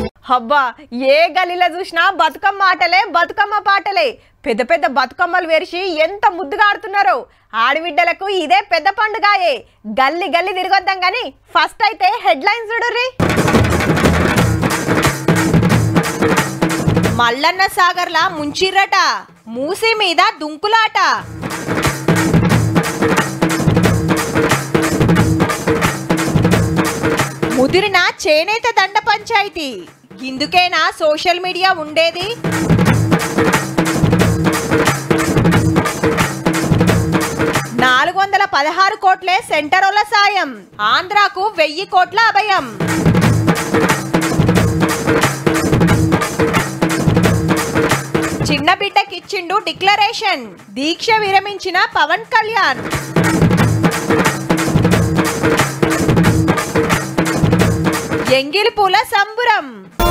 అబ్బా ఏ గలీలో చూసినా బతుకమ్మ ఆటలే బతుకమ్మ పాటలే పెద్ద పెద్ద బతుకమ్మలు వేరిసి ఎంత ముద్దుగా ఆడుతున్నారో ఆడబిడ్డలకు ఇదే పెద్ద పండుగాయే గల్లి గల్లి తిరగొద్దాం గాని ఫస్ట్ అయితే హెడ్ లైన్స్ చూడుర్రి మల్లన్న సాగర్లా ముంచిర్రట మూసి మీద దుంకులాట ముదిరిన చేనేత దండ పంచాయతీ ఇందుకేనా సోషల్ మీడియా ఉండేది నాలుగు వందల పదహారు కోట్లే సెంటరోల సాయం ఆంధ్రాకు వెయ్యి కోట్ల అభయం చిన్న బిడ్డకిచ్చిండు డిక్లరేషన్ దీక్ష విరమించిన పవన్ కళ్యాణ్ ఎంగిలి పూల సంబురం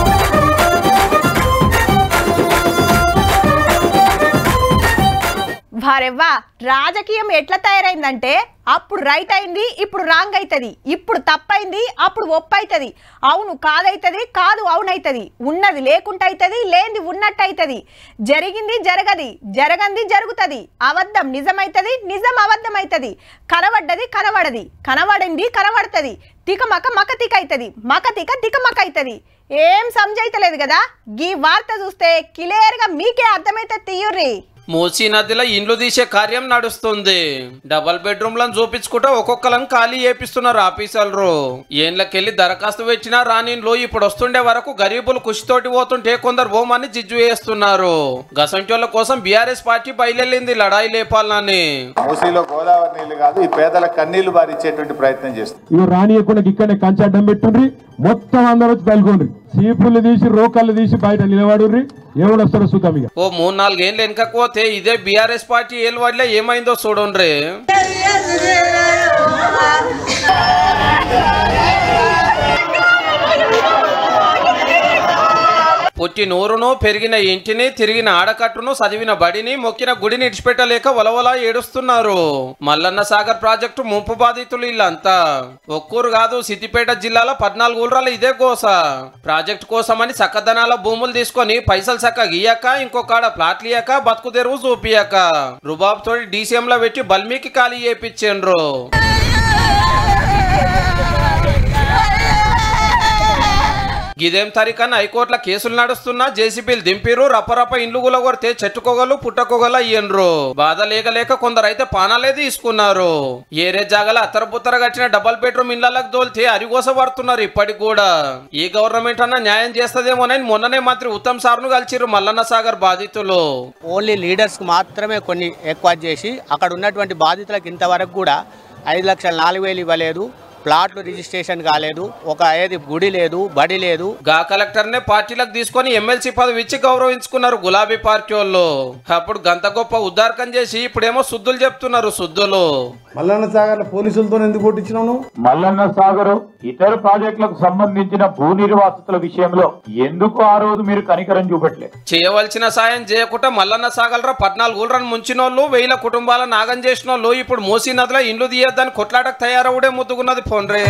వారెవ్వా రాజకీయం ఎట్లా తయారైందంటే అప్పుడు రైట్ అయింది ఇప్పుడు రాంగ్ అవుతుంది ఇప్పుడు తప్పైంది అప్పుడు ఒప్పు అవుతుంది అవును కాదైతుంది కాదు అవునైతుంది ఉన్నది లేకుండా అవుతుంది లేనిది ఉన్నట్టు అవుతుంది జరిగింది జరగది జరగంది జరుగుతుంది అబద్ధం నిజమైతుంది నిజం అబద్ధం అవుతుంది కనబడ్డది కనబడది కనబడింది కనబడుతుంది తికమక మక తిక అవుతుంది మక తిక తికమక అవుతుంది ఏం సమజైతలేదు కదా గీ వార్త చూస్తే క్లియర్గా మీకే అర్థమైతే తీయుర్రి మూసీ నదిలో ఇండ్లు తీసే కార్యం నడుస్తుంది డబల్ బెడ్రూమ్లను చూపించుకుంటూ ఒక్కొక్కలను ఖాళీ చేపిస్తున్నారు ఆఫీసర్లు ఏండ్లకెళ్ళి దరఖాస్తు పెట్టినా రానిండ్లు ఇప్పుడు వస్తుండే వరకు గరీబులు కుషితోటి పోతుంటే కొందరు బొమ్మని జిజ్జు వేస్తున్నారు గసంటోళ్ళ కోసం బీఆర్ఎస్ పార్టీ బయలుదేరింది లడాయి లేపాలని మూసీలో గోదావరి నీళ్లు కాదు ఈ పేదల కన్నీళ్లు బారిచ్చేటువంటి ప్రయత్నం చేస్తుంది ఇవి రానియకుండా ఇక్కడనే కంచె అడ్డం పెట్టుండ్రి మొత్తం అందరూ వచ్చి తలుకోండి చీపులు తీసి రోకళ్ళు తీసి బయట నిలబడుర్రి ఎవడు వస్తారో చూద్దాం ఇక ఓ మూడు నాలుగేళ్ళు వెనకపోతే ఇదే బీఆర్ఎస్ పార్టీ ఏలువాడిలో ఏమైందో చూడండి పుట్టి నూరును పెరిగిన ఇంటిని తిరిగిన ఆడకట్టును చదివిన బడిని మొక్కిన గుడిని ఇడిచిపెట్టలేక వలవలా ఏడుస్తున్నారు మల్లన్న సాగర్ ప్రాజెక్టు ముంపు బాధితులు ఇల్లంతా ఒక్కూరు కాదు సిద్దిపేట జిల్లాలో పద్నాలుగు ఊరాలు ఇదే గోస ప్రాజెక్టు కోసమని చక్కదనాల భూములు తీసుకొని పైసలు చక్క గీయక ఇంకొకాడ ప్లాట్లు ఇయ్యక బతుకు తెరువు చూపియక రుబాబ్ తోటి డీసీఎం లో పెట్టి బల్మీకి ఖాళీ చేపించిండ్రు గిదేం తరికన్ హైకోర్టుల కేసులు నడుస్తున్నా జేసీబీలు దింపిరు రపరప ఇండ్లు గులగొడితే చెట్టుకోగలు పుట్టకోగలు అయ్యిండ్రు బాధ లేక లేక కొందరైతే పానాలే తీసుకున్నారు ఏరే జాగల అత్తరపుత్తర కట్టిన డబల్ బెడ్రూమ్ ఇళ్లకు దోల్తే అరిగోస పడుతున్నారు ఇప్పటికి కూడా ఈ గవర్నమెంట్ అన్న న్యాయం చేస్తదేమోనని మొన్ననే మంత్రి ఉత్తమ్ సార్ను కలిసిరు మల్లన్న సాగర్ బాధితులు ఓన్లీ లీడర్స్కి మాత్రమే కొన్ని ఎక్కువ చేసి అక్కడ ఉన్నటువంటి బాధితులకు ఇంతవరకు కూడా ఐదు లక్షల నాలుగు వేలు ఇవ్వలేదు ప్లాట్లు రిజిస్ట్రేషన్ కాలేదు ఒక ఏది గుడి లేదు బడి లేదు గా కలెక్టర్ నే పార్టీలకు తీసుకొని ఎమ్మెల్సీ పదవి ఇచ్చి గౌరవించుకున్నారు గులాబీ పార్టీ వాళ్ళు అప్పుడు గంత గొప్ప ఉద్దారకం చేసి ఇప్పుడేమో శుద్ధులు చెప్తున్నారు శుద్ధులు మల్లన్న సాగర్ పోలీసులతో ఎందుకు కొట్టించినావు నువ్వు మల్లన్న సాగరు ఇతర ప్రాజెక్టులకు సంబంధించిన భూ నిర్వాసితుల విషయంలో ఎందుకు ఆ రోజు మీరు కనికరం చూపట్లేదు చేయవలసిన సాయం చేయకుండా మల్లన్న సాగలరా పద్నాలుగు ఊళ్ళను ముంచినోళ్ళు వేల కుటుంబాల నాగం చేసినోళ్ళు ఇప్పుడు మూసీ నదిలో ఇండ్లు తీయొద్దని కొట్లాటకు తయారవుడే ముద్దుకున్నది ఫోన్రే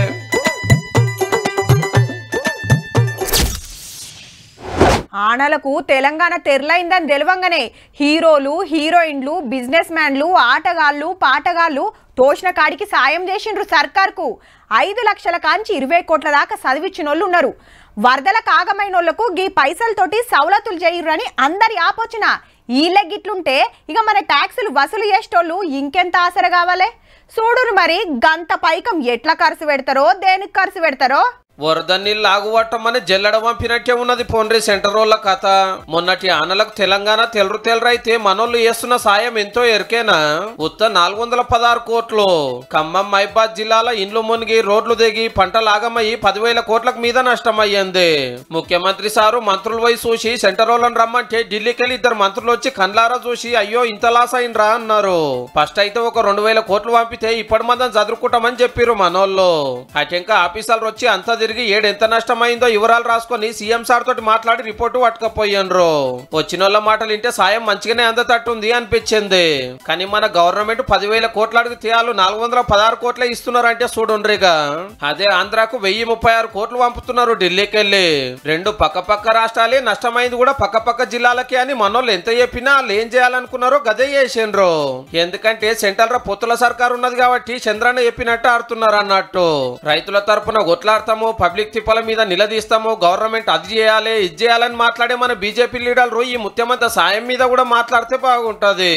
ఆనలకు తెలంగాణ తెరలైందని తెలవంగానే హీరోలు హీరోయిన్లు బిజినెస్ మ్యాన్లు ఆటగాళ్ళు పాటగాళ్ళు తోచిన కాడికి సాయం చేసిండ్రు సర్కార్కు ఐదు లక్షల కాంచి ఇరవై కోట్ల దాకా చదివించిన వాళ్ళు ఉన్నారు వరదల కాగమైన వాళ్ళకు గీ పైసలతోటి సవలతులు చేయురని అందరి ఆపోచన ఈళ్ళ గిట్లుంటే ఇక మన ట్యాక్సులు వసూలు చేసేటోళ్ళు ఇంకెంత ఆసర కావాలి చూడురు మరి గంత పైకం ఎట్లా ఖర్చు పెడతారో దేనికి ఖర్చు పెడతారో వరద నీళ్ళు ఆగువట్టమని జల్లెడ పంపినట్టే ఉన్నది పోన్రి సెంటర్ రోళ్ళ కథ మొన్నటి ఆనలకు తెలంగాణ తెలరు తెలరైతే మనోళ్ళు చేస్తున్న సాయం ఎంతో ఎరికేనా ఉత్త నాలుగు వందల పదహారు కోట్లు ఖమ్మం మైబాద్ జిల్లాలో ఇండ్లు మునిగి రోడ్లు దిగి పంటలు ఆగమయ్యి పదివేల కోట్లకు మీద నష్టమయ్యింది ముఖ్యమంత్రి సారు మంత్రులు పోయి చూసి సెంటర్ వాళ్ళని రమ్మంటే ఢిల్లీకి వెళ్ళి ఇద్దరు మంత్రులు వచ్చి కండ్లారా చూసి అయ్యో ఇంత లాస్ అయిండ్రా అన్నారు ఫస్ట్ అయితే ఒక రెండు వేల కోట్లు పంపితే ఇప్పటి మందం చదువుకుంటామని చెప్పిర్రు మనోళ్ళు అటెంక ఆఫీసర్లు వచ్చి అంత తిరిగి ఏడు ఎంత నష్టమైందో వివరాలు రాసుకొని సీఎం సార్ తోటి మాట్లాడి రిపోర్టు పట్టుకపోయాన్రు వచ్చిన వాళ్ళ మాటలు వింటే సాయం మంచిగానే అందతట్టుంది అనిపించింది కానీ మన గవర్నమెంట్ పదివేల కోట్ల అడిగి తీయాలు నాలుగు వందల పదహారు కోట్లే ఇస్తున్నారంటే చూడుండ్రిగా అదే ఆంధ్రాకు వెయ్యి ముప్పై ఆరు కోట్లు పంపుతున్నారు ఢిల్లీకి వెళ్ళి రెండు పక్క పక్క రాష్ట్రాలే నష్టమైంది కూడా పక్క పక్క జిల్లాలకే అని మనోళ్ళు ఎంత చెప్పినా వాళ్ళు ఏం చేయాలనుకున్నారో గదే చేసిండ్రు ఎందుకంటే సెంట్రల్ రా పొత్తుల సర్కారు ఉన్నది కాబట్టి చంద్రన్న చెప్పినట్టు ఆడుతున్నారు అన్నట్టు రైతుల తరపున కొట్లాడతాము పబ్లిక్ తిప్పల మీద నిలదీస్తాము గవర్నమెంట్ అది చేయాలి ఇది చేయాలని మాట్లాడే మన బీజేపీ లీడర్లు ఈ ముత్యమంత సాయం మీద కూడా మాట్లాడితే బాగుంటది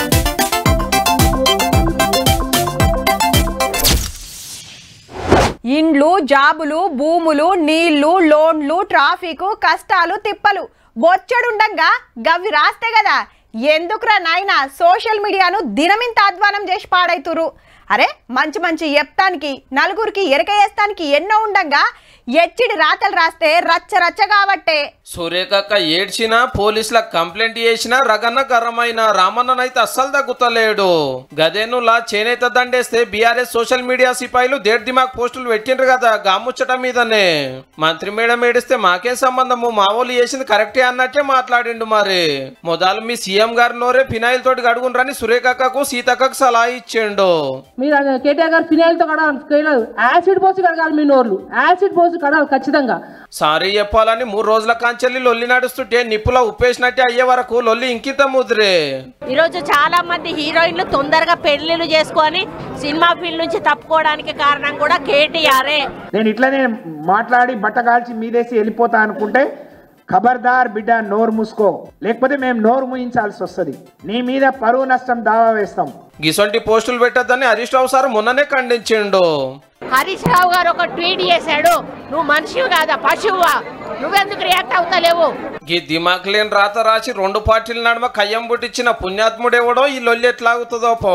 ఇండ్లు జాబులు భూములు నీళ్లు లోన్లు ట్రాఫిక్ కష్టాలు తిప్పలు బొచ్చడుండంగా గవి రాస్తే కదా ఎందుకురా నాయన సోషల్ మీడియాను దినమింత అధ్వానం చేసి పాడైతురు అరే మంచి మంచి చెప్తానికి నలుగురికి ఎరకేస్తానికి ఎన్నో ఉండంగా ఎచ్చిడి రాతలు రాస్తే రచ్చ రచ్చ కాబట్టే సూర్యకక్క ఏడ్చినా పోలీసులకు కంప్లైంట్ చేసినా రగన్న గర్రమైన రామన్ననైతే అస్సలు తగ్గుతలేడు గదేనులా చేనేత దండేస్తే బీఆర్ఎస్ సోషల్ మీడియా సిపాయిలు దేడ్ దిమాగ్ పోస్టులు పెట్టిండ్రు కదా గాముచ్చట మీదనే మంత్రి మేడం ఏడిస్తే మాకేం సంబంధము మా వాళ్ళు చేసింది కరెక్టే అన్నట్టే మాట్లాడిండు మరి మొదలు మీ సీఎం గారి నోరే ఫినాయిల్ తోటి గడుగుండ్రని సురేఖక్కకు సీతక్కకు సలహా ఇచ్చిండు మీరు అది కేటీఆర్ గారు ఫినాయిల్తో కడగలేదు యాసిడ్ పోసి కడగాలి మీ నోర్లు యాసిడ్ పోసి కడగాలి ఖచ్చితంగా సారీ చెప్పాలని మూడు రోజుల కాంచెల్లి లొల్లి నడుస్తుంటే నిప్పులో ఉప్పేసినట్టే అయ్యే వరకు లొల్లి ఇంకిత ముద్రే ఈరోజు చాలా మంది హీరోయిన్లు తొందరగా పెళ్లిళ్ళు చేసుకొని సినిమా ఫీల్డ్ నుంచి తప్పుకోవడానికి కారణం కూడా కేటీఆరే నేను ఇట్లనే మాట్లాడి బట్ట కాల్చి మీదేసి వెళ్ళిపోతా అనుకుంటే ఖబర్దార్ బిడ్డ నోరు మూసుకో లేకపోతే మేము నోరు మూయించాల్సి వస్తుంది నీ మీద పరువు నష్టం దావా వేస్తాం గిసొంటి పోస్టులు పెట్టొద్దని హరీష్ రావు సార్ మొన్ననే ఖండించిండు హరీష్ రావు గారు ఒక ట్వీట్ చేశాడు నువ్వు మనిషివి కాదా పశువువా నువ్వెందుకు రియాక్ట్ అవుతలేవు గీ దిమాక్ లేని రాత రాసి రెండు పార్టీల నడుమ కయ్యం పుట్టించిన పుణ్యాత్ముడెవడో ఈ లొల్లి ఎట్లాగుతుందో పో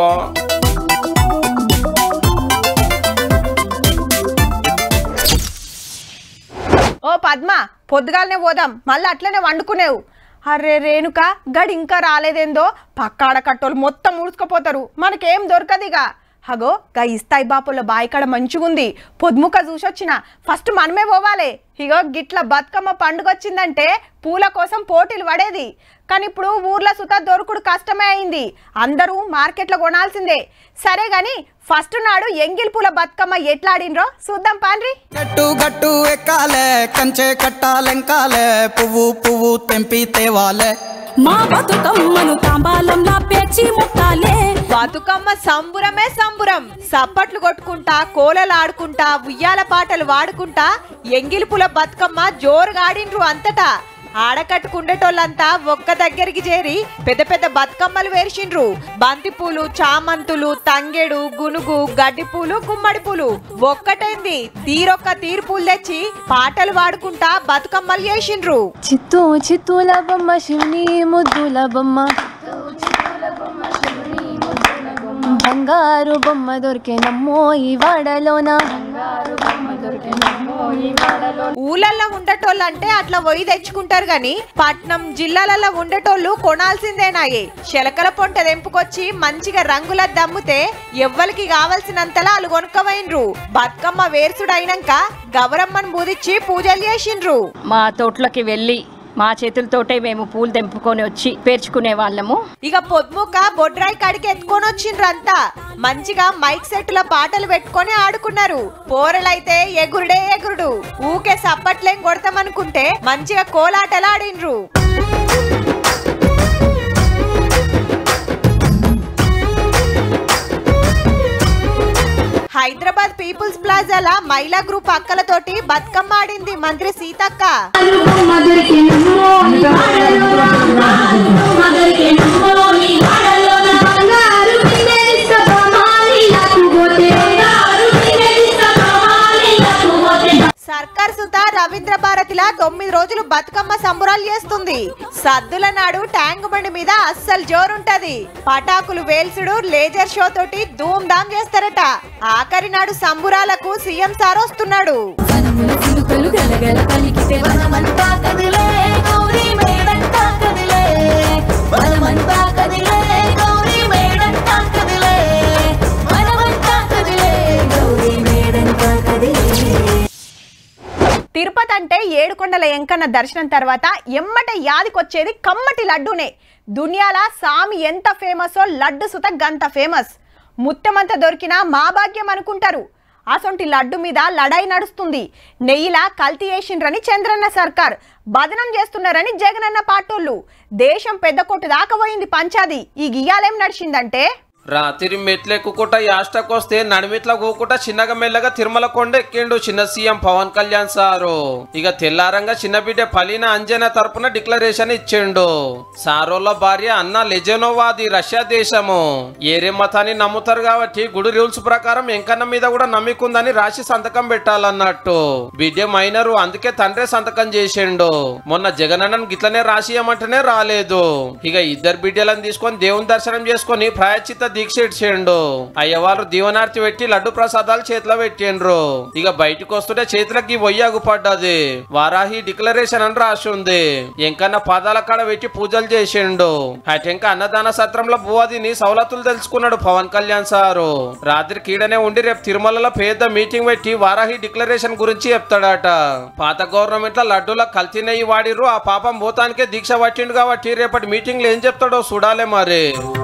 ఓ పద్మ పొద్దుగాలనే పోదాం మళ్ళీ అట్లనే వండుకునేవు అరే రేణుక గడి ఇంకా రాలేదేందో పక్కాడ కట్టోలు మొత్తం ఊడ్చుకుపోతారు మనకేం దొరకదిగా హగో గా ఇస్తాయి బాపుల బాయికాడ మంచిగుంది పొద్దుముక చూసొచ్చిన ఫస్ట్ మనమే పోవాలి ఇగో గిట్ల బతుకమ్మ పండుగ వచ్చిందంటే పూల కోసం పోటీలు పడేది కానీ ఇప్పుడు ఊర్లో సుత దొరుకుడు కష్టమే అయింది అందరూ మార్కెట్లో కొనాల్సిందే సరే గాని ఫస్ట్ నాడు ఎంగిల్ పూల బతుకమ్మ ఎట్లా ఆడినరో చూద్దాం పాన్రి గట్టు గట్టు ఎక్కాలే కంచె కట్టాలెంకాలే పువ్వు పువ్వు తెంపి తేవాలే మా బతుకమ్మను తాంబాలంలా పేర్చి ముట్టాలే బతుకమ్మ సంబురమే సంబురం సప్పట్లు కొట్టుకుంటా కోలలు ఆడుకుంటా ఉయ్యాల పాటలు వాడుకుంటా ఎంగిలిపుల బతుకమ్మ జోరుగా ఆడిండ్రు అంతటా ఆడకట్టుకుండేటోళ్ళంతా ఒక్క దగ్గరికి చేరి పెద్ద పెద్ద బతుకమ్మలు వేర్చిండ్రు బంతి పూలు చామంతులు తంగెడు గునుగు గడ్డి పూలు గుమ్మడి పూలు ఒక్కటైంది తీరొక్క తీరు పూలు తెచ్చి పాటలు వాడుకుంటా బతుకమ్మలు చేసిండ్రు చిత్తూ చిత్తూల బొమ్మ శివుని ముద్దుల బొమ్మ బంగారు బొమ్మ దొరికేనమ్మో ఈ వాడలోన ఊళ్ళల్లో ఉండేటోళ్ళంటే అట్లా పోయి తెచ్చుకుంటారు గాని పట్నం జిల్లాలలో ఉండేటోళ్ళు కొనాల్సిందేనాయే శలకల పొంట తెంపుకొచ్చి మంచిగా రంగుల దమ్ముతే ఎవ్వరికి కావలసినంతలా వాళ్ళు కొనుక్కపోయినరు బతుకమ్మ వేర్సుడైనాక గవరమ్మను బూదిచ్చి పూజలు చేసిండ్రు మా తోటలోకి వెళ్ళి మా చేతులతోటే మేము పూలు తెంపుకొని వచ్చి పేర్చుకునే వాళ్ళము ఇక పొద్దుముక బొడ్రాయి కాడికి ఎత్తుకొని వచ్చిండ్రంతా మంచిగా మైక్ సెట్టుల పాటలు పెట్టుకొని ఆడుకున్నారు పోరలైతే ఎగురుడే ఎగురుడు ఊకే సప్పట్లేం కొడతామనుకుంటే మంచిగా కోలాటలు ఆడిండ్రు హైదరాబాద్ పీపుల్స్ ప్లాజాల మహిళా గ్రూప్ అక్కలతోటి బతుకమ్మ ఆడింది మంత్రి సీతక్క సర్కార్ సుత రవీంద్ర భారతిలా తొమ్మిది రోజులు బతుకమ్మ సంబురాలు చేస్తుంది సద్దుల నాడు ట్యాంక్ బండి మీద అస్సలు జోరుంటది పటాకులు వేల్సుడు లేజర్ షో తోటి ధూమ్ ధామ్ చేస్తారట ఆఖరి నాడు సంబురాలకు సీఎం సార్ వస్తున్నాడు చిలుకలు గలగల పలికితే వనమంతా కదిలే గౌరీ మేడంతా కదిలే వనమంతా కదిలే గౌరీ మేడంతా కదిలే వనమంతా కదిలే గౌరీ మేడంతా కదిలే ఏడుకొండల ఎంకన్న దర్శనం తర్వాత ఎమ్మట యాదికొచ్చేది కమ్మటి లడ్డూనే దునియాల సామి ఎంత ఫేమసో లడ్డు సుత గంత ఫేమస్ ముత్తెమంత దొరికినా మా భాగ్యం అనుకుంటారు అసొంటి లడ్డు మీద లడాయి నడుస్తుంది నెయ్యిలా కల్తీ వేసిండ్రని చంద్రన్న సర్కార్ బదనం చేస్తున్నారని జగనన్న పాటోళ్ళు దేశం పెద్ద కొట్టు దాకా పోయింది పంచాది ఈ గియ్యాలేం నడిచిందంటే రాత్రి మెట్లెక్కుకుంటా యాస్టకొస్తే నడిమిట్ల కూకుంటా చిన్నగా మెల్లగా తిరుమల కొండ ఎక్కిండు చిన్న సీఎం పవన్ కళ్యాణ్ సారు ఇక తెల్లారంగా చిన్న బిడ్డ పలీన అంజన తరపున డిక్లరేషన్ ఇచ్చిండు సారోళ్ళ భార్య అన్న లెజెనోవాది రష్యా దేశము ఏరే మతాన్ని నమ్ముతారు కాబట్టి గుడి రూల్స్ ప్రకారం ఎంకన్న మీద కూడా నమ్మికుందని రాసి సంతకం పెట్టాలన్నట్టు బిడ్డ మైనరు అందుకే తండ్రే సంతకం చేసిండు మొన్న జగనన్నను గిట్లనే రాసి ఇవ్వమంటేనే రాలేదు ఇక ఇద్దరు బిడ్డలను తీసుకొని దేవుని దర్శనం చేసుకొని ప్రాయచిత్త దీక్ష ఇచ్చిండు అయ్యవారు దీవనార్తి పెట్టి లడ్డు ప్రసాదాలు చేతిలో పెట్టిండ్రు ఇక బయటకు వస్తుంటే చేతులకి ఒయ్యాగు పడ్డది వారాహి డిక్లరేషన్ అని రాసి ఉంది ఎంకన్న పాదాల కాడ పెట్టి పూజలు చేసిండు అటెంక అన్నదాన సత్రంలో బువాదిని సవలతులు తెలుసుకున్నాడు పవన్ కళ్యాణ్ సారు రాత్రి కీడనే ఉండి రేపు తిరుమలలో పెద్ద మీటింగ్ పెట్టి వారాహి డిక్లరేషన్ గురించి చెప్తాడట పాత గవర్నమెంట్ లో లడ్డూల కల్తీ నెయ్యి వాడిర్రు ఆ పాపం భూతానికే దీక్ష పట్టిండు కాబట్టి రేపటి మీటింగ్ లో ఏం చెప్తాడో చూడాలే మరి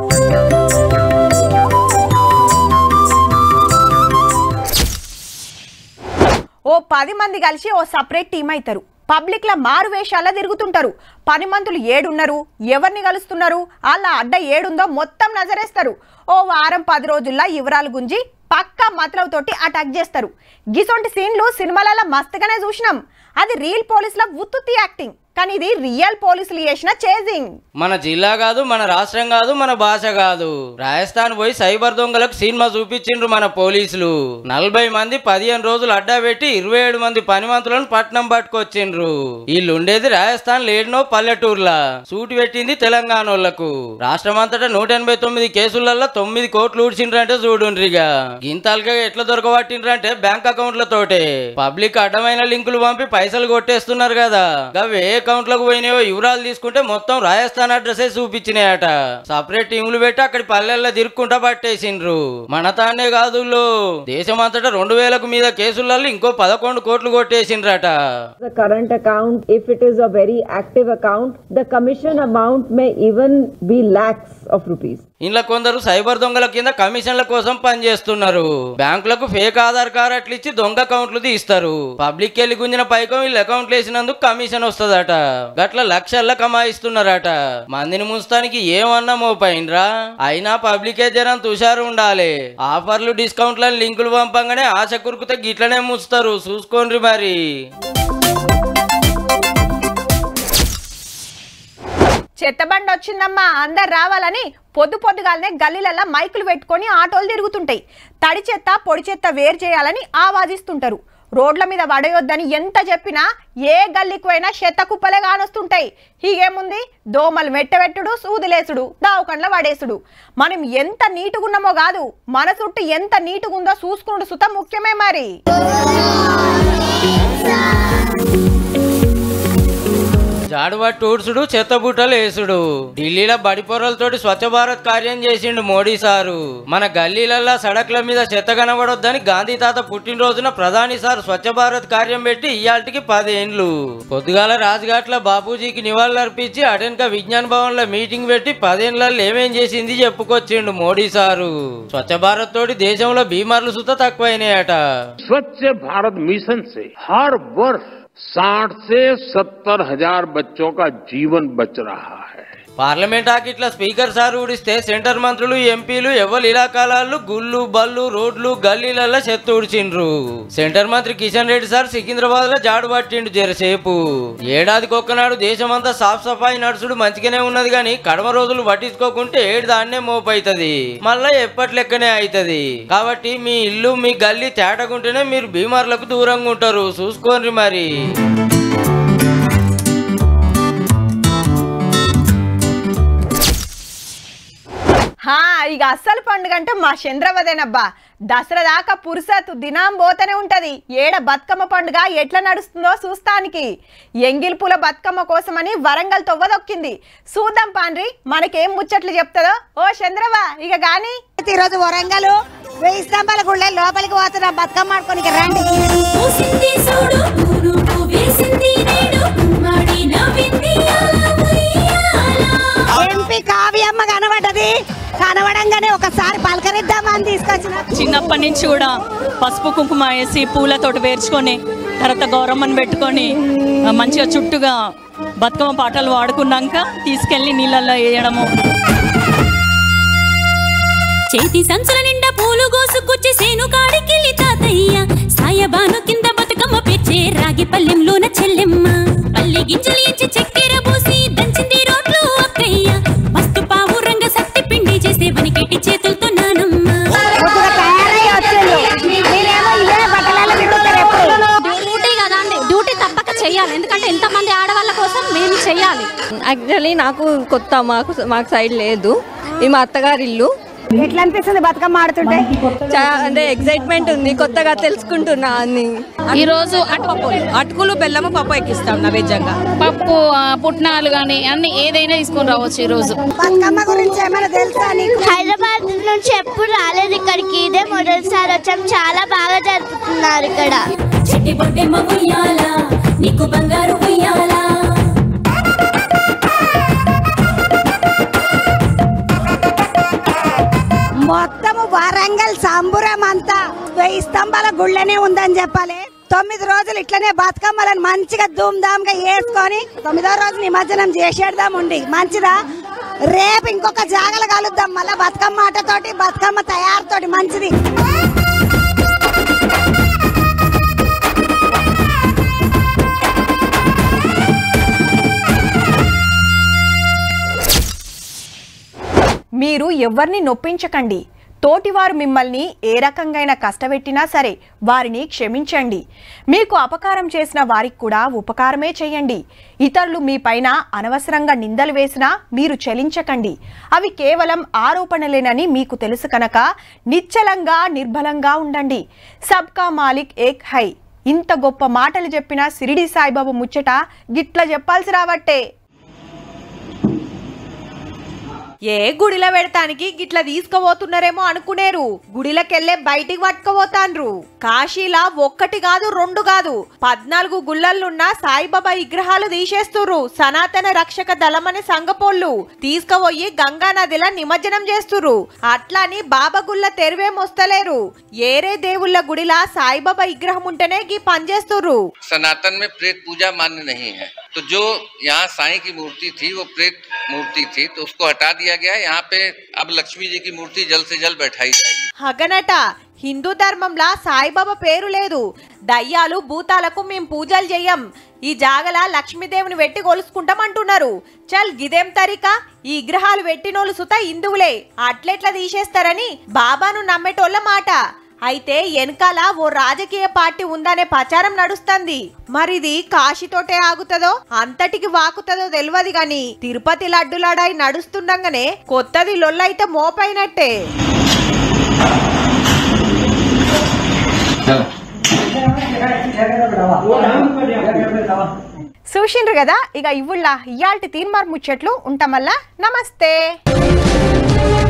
ఓ పది మంది కలిసి ఓ సపరేట్ టీం అవుతారు పబ్లిక్ ల మారు వేషాల్లో తిరుగుతుంటారు పని మంతులు ఏడున్నారు ఎవరిని కలుస్తున్నారు వాళ్ళ అడ్డ ఏడుందో మొత్తం నజరేస్తారు ఓ వారం పది రోజుల్లో వివరాలు గుంజి పక్కా మతలవ్ తోటి అటాక్ చేస్తారు గిసొంటి సీన్లు సినిమాలలో మస్తుగానే చూసినాం అది రియల్ పోలీసుల ఉత్తుత్తి యాక్టింగ్ కానీ ఇది రియల్ పోలీసులు చేసిన చేజింగ్ మన జిల్లా కాదు మన రాష్ట్రం కాదు మన భాష కాదు రాజస్థాన్ పోయి సైబర్ దొంగలకు సినిమా చూపించిండ్రు మన పోలీసులు నలభై మంది పదిహేను రోజులు అడ్డా పెట్టి ఇరవై ఏడు మంది పనిమంతులను పట్నం పట్టుకొచ్చిండ్రు వీళ్ళు ఉండేది రాజస్థాన్ లేడినో పల్లెటూర్లా సూటి పెట్టింది తెలంగాణ వాళ్ళకు రాష్ట్రం అంతటా నూట ఎనభై తొమ్మిది కేసులలో తొమ్మిది కోట్లు ఊడ్చిండ్రంటే చూడుండ్రిగా గింతాలుగా ఎట్లా దొరకబట్టిండ్రంటే బ్యాంక్ అకౌంట్లతోటే పబ్లిక్ అడ్డమైన లింకులు పంపి పైసలు కొట్టేస్తున్నారు కదా గవి ఏ అకౌంట్లకు పోయినాయో వివరాలు తీసుకుంటే మొత్తం రాజస్థాన్ అడ్రసే చూపించినాయట సపరేట్ టీములు పెట్టి అక్కడి పల్లెల్లో తిరుక్కుంటా పట్టేసిండ్రు మన తానే కాదు దేశమంతటా రెండు వేలకు మీద కేసులలో ఇంకో పదకొండు కోట్లు కొట్టేసిండ్రట the current account, if it is a very active account, the commission amount may even be lakhs of rupees. ఇంట్లో కొందరు సైబర్ దొంగల కింద కమిషన్ల కోసం పనిచేస్తున్నారు బ్యాంకులకు ఫేక్ ఆధార్ కార్డులు ఇచ్చి దొంగ అకౌంట్లు తీస్తారు పబ్లిక్ వెళ్ళి గుంజిన పైకం వీళ్ళు అకౌంట్లు వేసినందుకు కమిషన్ వస్తుందట గట్ల లక్షల్లో కమాయిస్తున్నారట మందిని ముంచడానికి ఏమన్నా మోపైనరా అయినా పబ్లికే జనం తుషారు ఉండాలి ఆఫర్లు డిస్కౌంట్లను లింకులు పంపంగానే ఆశ కురుకుతే గిట్లనే ముంచుతారు చూసుకోండి మరి చెత్తబండి వచ్చిందమ్మా అందరు రావాలని పొద్దు పొద్దుగాలనే గల్లీలలో మైకులు పెట్టుకొని ఆటోలు తిరుగుతుంటాయి తడి చెత్త పొడి చెత్త వేరు చేయాలని ఆవాదిస్తుంటారు రోడ్ల మీద పడేయొద్దని ఎంత చెప్పినా ఏ గల్లీకి పోయినా చెత్త కుప్పలే కానొస్తుంటాయి హీగేముంది దోమలు మెట్టబెట్టుడు సూదులేసుడు దావకండ్ల పడేసుడు మనం ఎంత నీటుగున్నామో కాదు మన చుట్టూ ఎంత నీటుగుందో చూసుకున్నాడు సుత ముఖ్యమే మరి జాడుబట్టి ఊడ్చుడు చెత్త బుట్టలు వేసుడు ఢిల్లీలో బడి పొరలతోటి స్వచ్ఛ భారత్ కార్యం చేసిండు మోడీ సారు మన గల్లీలల్లా సడక్ల మీద చెత్త కనబడొద్దని గాంధీ తాత పుట్టినరోజున ప్రధాని సార్ స్వచ్ఛ భారత్ కార్యం పెట్టి ఇయాల్టికి పదేండ్లు పొద్దుగాల రాజ్ఘాట్ల బాపూజీకి నివాళులర్పించి అటెన్క విజ్ఞాన్ భవన్ లో మీటింగ్ పెట్టి పదేళ్లలో ఏమేం చేసింది చెప్పుకొచ్చిండు మోడీ సారు స్వచ్ఛ భారత్ తోటి దేశంలో బీమార్లు సుత తక్కువైనాయట स्वच्छ भारत मिशन से हर वर्ष 60 से सत्तर हजार बच्चों का जीवन बच रहा है పార్లమెంట్ ఆకిట్ల స్పీకర్ సార్ ఊడిస్తే సెంటర్ మంత్రులు ఎంపీలు ఎవరు ఇలాకాలాలు గుళ్ళు బళ్ళు రోడ్లు గల్లీలలో చెత్త ఊడ్చిండ్రు సెంటర్ మంత్రి కిషన్ రెడ్డి సార్ సికింద్రాబాద్ లో జాడు పట్టిండు జరసేపు ఏడాదికి ఒక్కనాడు దేశమంతా సాఫ్ సఫాయి నడుచుడు మంచిగానే ఉన్నది కానీ కడమ రోజులు పట్టించుకోకుంటే ఏడు దాన్నే మోపైతది మళ్ళా ఎప్పటి లెక్కనే అవుతుంది కాబట్టి మీ ఇల్లు మీ గల్లీ తేటగుంటేనే మీరు బీమార్లకు దూరంగా ఉంటారు చూసుకోండి మరి హా ఇక అస్సలు పండుగ అంటే మా చంద్రవదేనబ్బా దసరా దాకా పురుసతు దినం పోతూనే ఉంటది ఏడ బతుకమ్మ పండుగ ఎట్లా నడుస్తుందో చూస్తానికి ఎంగిల్పుల బతుకమ్మ కోసమని వరంగల్ తొవ్వదొక్కింది చూద్దాం పాండ్రి మనకేం ముచ్చట్లు చెప్తుందో ఓ చంద్రవా ఇక గాని ఈరోజు వరంగల్ వెయ్యి స్తంభాల గుళ్ళ లోపలికి పోతున్నాం బతుకమ్మ ఆడుకోనికి రండి పూసింది చూడు పూనుకు వేసింది నేడు ఉమ్మడి నవ్వింది అలా ఉయ్యాల. ఎంపీ కావ్యమ్మ కనబడ్డది కనబడంగానే ఒకసారి పలకరిద్దామని తీసుకొచ్చిన చిన్నప్పటి నుంచి కూడా పసుపు కుంకుమ వేసి పూలతోటి పేర్చుకొని తర్వాత గౌరమ్మని పెట్టుకొని ఆ, మంచిగా చుట్టుగా బతుకమ్మ పాటలు పాడుకున్నాక తీసుకెళ్లి నీళ్ళల్లో వేయడము చేతి సంచుల నిండా పూలు గోసుకొచ్చి సేను కాడికెళ్ళి తాతయ్య సాయబాను కింద బతుకమ్మ పెచ్చే రాగి పల్లెంలోన చెల్లెమ్మ పల్లె గింజలు ఇచ్చి చక్కెర పోసి దంచింది రోడ్లు అక్కయ్య మస్తు పావు రంగ సత్తి పిండి చేసే వనికెట్టి చేతులతో నానమ్మ డ్యూటీ కదా అండి డ్యూటీ తప్పక చేయాలి ఎందుకంటే ఎంతమంది ఆడవాళ్ళ కోసం మేము చేయాలి యాక్చువల్లీ నాకు కొత్త మాకు మాకు సైడ్ లేదు ఇది మా అత్తగారి ఇల్లు ఎట్లా అనిపిస్తుంది బతుకమ్మ ఆడుతుంటే చా- అంటే ఎక్సైట్మెంట్ ఉంది కొత్తగా తెలుసుకుంటున్నా అని ఈ రోజు అటుపప్పు అటుకులు బెల్లము పప్పు ఎక్కిస్తాం నైవేద్యంగా పప్పు ఆ, పుట్నాలు కానీ అన్ని ఏదైనా తీసుకొని రావచ్చు ఈ రోజు బతుకమ్మ గురించి ఏమైనా తెలుసా నీకు హైదరాబాద్ నుంచి ఎప్పుడు రాలేదు ఇక్కడికి ఇదే మొదటిసారి వచ్చాం చాలా బాగా జరుపుతున్నారు ఇక్కడ చెట్టి బొడ్డెమ్మ ఉయ్యాల నీకు బంగారు ఉయ్యాల మొత్తము వరంగల్ సంబురం అంతా వెయ్యి స్తంభాల గుళ్ళనే ఉందని చెప్పాలి తొమ్మిది రోజులు ఇట్లనే బతుకమ్మలను మంచిగా ధూమ్ధామ్ గా వేసుకొని తొమ్మిదో రోజు నిమజ్జనం చేసేద్దాం ఉండి మంచిదా రేపు ఇంకొక జాగలు కలుద్దాం మళ్ళీ బతుకమ్మ ఆటతోటి బతుకమ్మ తయారుతోటి మంచిది మీరు ఎవరిని నొప్పించకండి తోటివారు మిమ్మల్ని ఏ రకంగా కష్టపెట్టినా సరే వారిని క్షమించండి మీకు అపకారం చేసిన వారికి కూడా ఉపకారమే చేయండి ఇతరులు మీ పైన అనవసరంగా నిందలు వేసినా మీరు చలించకండి అవి కేవలం ఆరోపణలేనని మీకు తెలుసు కనుక నిశ్చలంగా నిర్బలంగా ఉండండి సబ్కా మాలిక్ ఏక్ హై ఇంత గొప్ప మాటలు చెప్పిన సిరిడి సాయిబాబా ముచ్చట గిట్ల చెప్పాల్సి రావట్టే ఏ గుడిలో పెడతానికి గిట్ల తీసుకుపోతున్నారేమో అనుకునేరు గుడిలకెళ్ళే బయటికి పట్టుకుపోతాండ్రు కాశీలా ఒక్కటి కాదు రెండు కాదు పద్నాలుగు గుళ్ళల్లున్న సాయిబాబా విగ్రహాలు తీసేస్తుర్రు సనాతన రక్షక దళమనే సంగపోళ్ళు తీసుకుపోయి గంగా నదిలా నిమజ్జనం చేస్తుర్రు అట్లాని బాబా గుళ్ళ తెరివేమొస్తలేరు ఏరే దేవుళ్ళ గుడిలా సాయిబాబా విగ్రహం ఉంటేనే గీ పనిచేస్తుర్రు सनातन में प्रेत पूजा मान्य नहीं है तो जो यहाँ साईं की मूर्ति थी वो प्रेत मूर्ति थी तो उसको हटा दिया गया है यहाँ पे अब लक्ष्मी जी की मूर्ति जल्द से जल्द बैठाई जाएगी హగనట హిందూ ధర్మంలా సాయిబాబా పేరు లేదు దయ్యాలు భూతాలకు మేము పూజలు చెయ్యం ఈ జాగల లక్ష్మీదేవిని వెట్టి కొలుసుకుంటాం అంటున్నారు చల్ గిదేం తరిక ఈ విగ్రహాలు పెట్టినోళ్ళు సుత హిందువులే అట్లెట్లా తీసేస్తారని బాబాను నమ్మేటోళ్ళ మాట అయితే వెనకాల ఓ రాజకీయ పార్టీ ఉందనే ప్రచారం నడుస్తుంది మరిది కాశీతోటే ఆగుతుందో అంతటికి వాకుతుందో తెలియదు గాని తిరుపతి లడ్డులాడాయి నడుస్తుండగానే కొత్తది లొల్లైతే మోపైనట్టే చూసిండ్రు కదా ఇక ఇవ్వుళ్ళ ఇయాల్టి తీర్మార్ ముచ్చట్లు ఉంటామల్లా నమస్తే